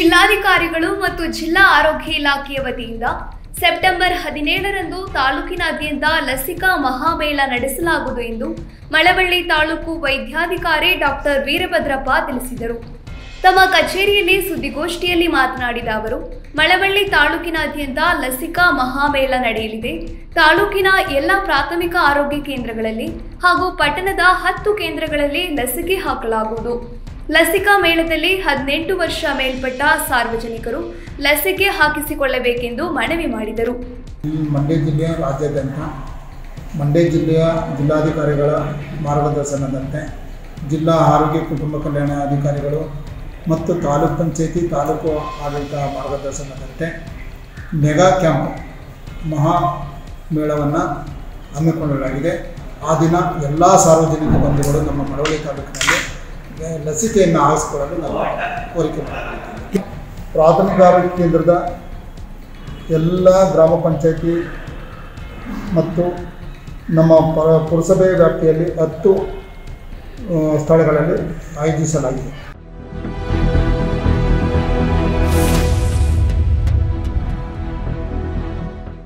ಜಿಲ್ಲಾಧಿಕಾರಿಗಳು ಮತ್ತು ಜಿಲ್ಲಾ ಆರೋಗ್ಯ ಇಲಾಖೆಯ ವತಿಯಿಂದ ಸೆಪ್ಟೆಂಬರ್ ಹದಿನೇಳರಂದು ತಾಲೂಕಿನಾದ್ಯಂತ ಲಸಿಕಾ ಮಹಾಮೇಳ ನಡೆಸಲಾಗುವುದು ಎಂದು ಮಳವಳ್ಳಿ ತಾಲೂಕು ವೈದ್ಯಾಧಿಕಾರಿ ಡಾಕ್ಟರ್ ವೀರಭದ್ರಪ್ಪ ತಿಳಿಸಿದರು ತಮ್ಮ ಕಚೇರಿಯಲ್ಲಿ ಸುದ್ದಿಗೋಷ್ಠಿಯಲ್ಲಿ ಮಾತನಾಡಿದ ಅವರು ಮಳವಳ್ಳಿ ತಾಲೂಕಿನಾದ್ಯಂತ ಲಸಿಕಾ ಮಹಾಮೇಳ ನಡೆಯಲಿದೆ ತಾಲೂಕಿನ ಎಲ್ಲ ಪ್ರಾಥಮಿಕ ಆರೋಗ್ಯ ಕೇಂದ್ರಗಳಲ್ಲಿ ಹಾಗೂ ಪಟ್ಟಣದ ಹತ್ತು ಕೇಂದ್ರಗಳಲ್ಲಿ ಲಸಿಕೆ ಹಾಕಲಾಗುವುದು ಲಸಿಕಾ ಮೇಳದಲ್ಲಿ ಹದಿನೆಂಟು ವರ್ಷ ಮೇಲ್ಪಟ್ಟ ಸಾರ್ವಜನಿಕರು ಲಸಿಕೆ ಹಾಕಿಸಿಕೊಳ್ಳಬೇಕೆಂದು ಮನವಿ ಮಾಡಿದರು ಈ ಮಂಡ್ಯ ಜಿಲ್ಲೆಯ ರಾಜ್ಯಾದ್ಯಂತ ಮಂಡ್ಯ ಜಿಲ್ಲೆಯ ಜಿಲ್ಲಾಧಿಕಾರಿಗಳ ಮಾರ್ಗದರ್ಶನದಂತೆ ಜಿಲ್ಲಾ ಆರೋಗ್ಯ ಕುಟುಂಬ ಕಲ್ಯಾಣ ಅಧಿಕಾರಿಗಳು ಮತ್ತು ತಾಲೂಕ್ ಪಂಚಾಯತಿ ತಾಲೂಕು ಆಡಳಿತ ಮಾರ್ಗದರ್ಶನದಂತೆ ಮೆಗಾ ಕ್ಯಾಂಪ್ ಮಹಾ ಮೇಳವನ್ನು ಹಮ್ಮಿಕೊಳ್ಳಲಾಗಿದೆ ಆ ದಿನ ಎಲ್ಲ ಸಾರ್ವಜನಿಕ ಬಂಧುಗಳು ನಮ್ಮ ಮಳವಳ್ಳಿ ತಾಲೂಕಿನಲ್ಲಿ ಲ- ಲಸಿಕೆಯನ್ನು ಹಾಕಿಸಿಕೊಳ್ಳಲು ನಾವು ಕೋರಿಕೆ ಮಾಡಿದ್ದೀವಿ ಪ್ರಾಥಮಿಕ ಆರೋಗ್ಯ ಕೇಂದ್ರದ ಎಲ್ಲ ಗ್ರಾಮ ಪಂಚಾಯತಿ ಮತ್ತು ನಮ್ಮ ಪ ಪುರಸಭೆ ವ್ಯಾಪ್ತಿಯಲ್ಲಿ ಹತ್ತು ಆ, ಸ್ಥಳಗಳಲ್ಲಿ ಆಯೋಜಿಸಲಾಗಿದೆ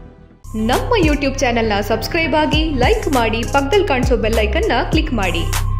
ನಮ್ಮ ಯೂಟ್ಯೂಬ್ ಚಾನೆಲ್ನ ಸಬ್ಸ್ಕ್ರೈಬ್ ಆಗಿ ಲೈಕ್ ಮಾಡಿ ಪಕ್ಕದಲ್ಲಿ ಕಾಣಿಸೋ ಬೆಲ್ ಐಕನ್ನ ಕ್ಲಿಕ್ ಮಾಡಿ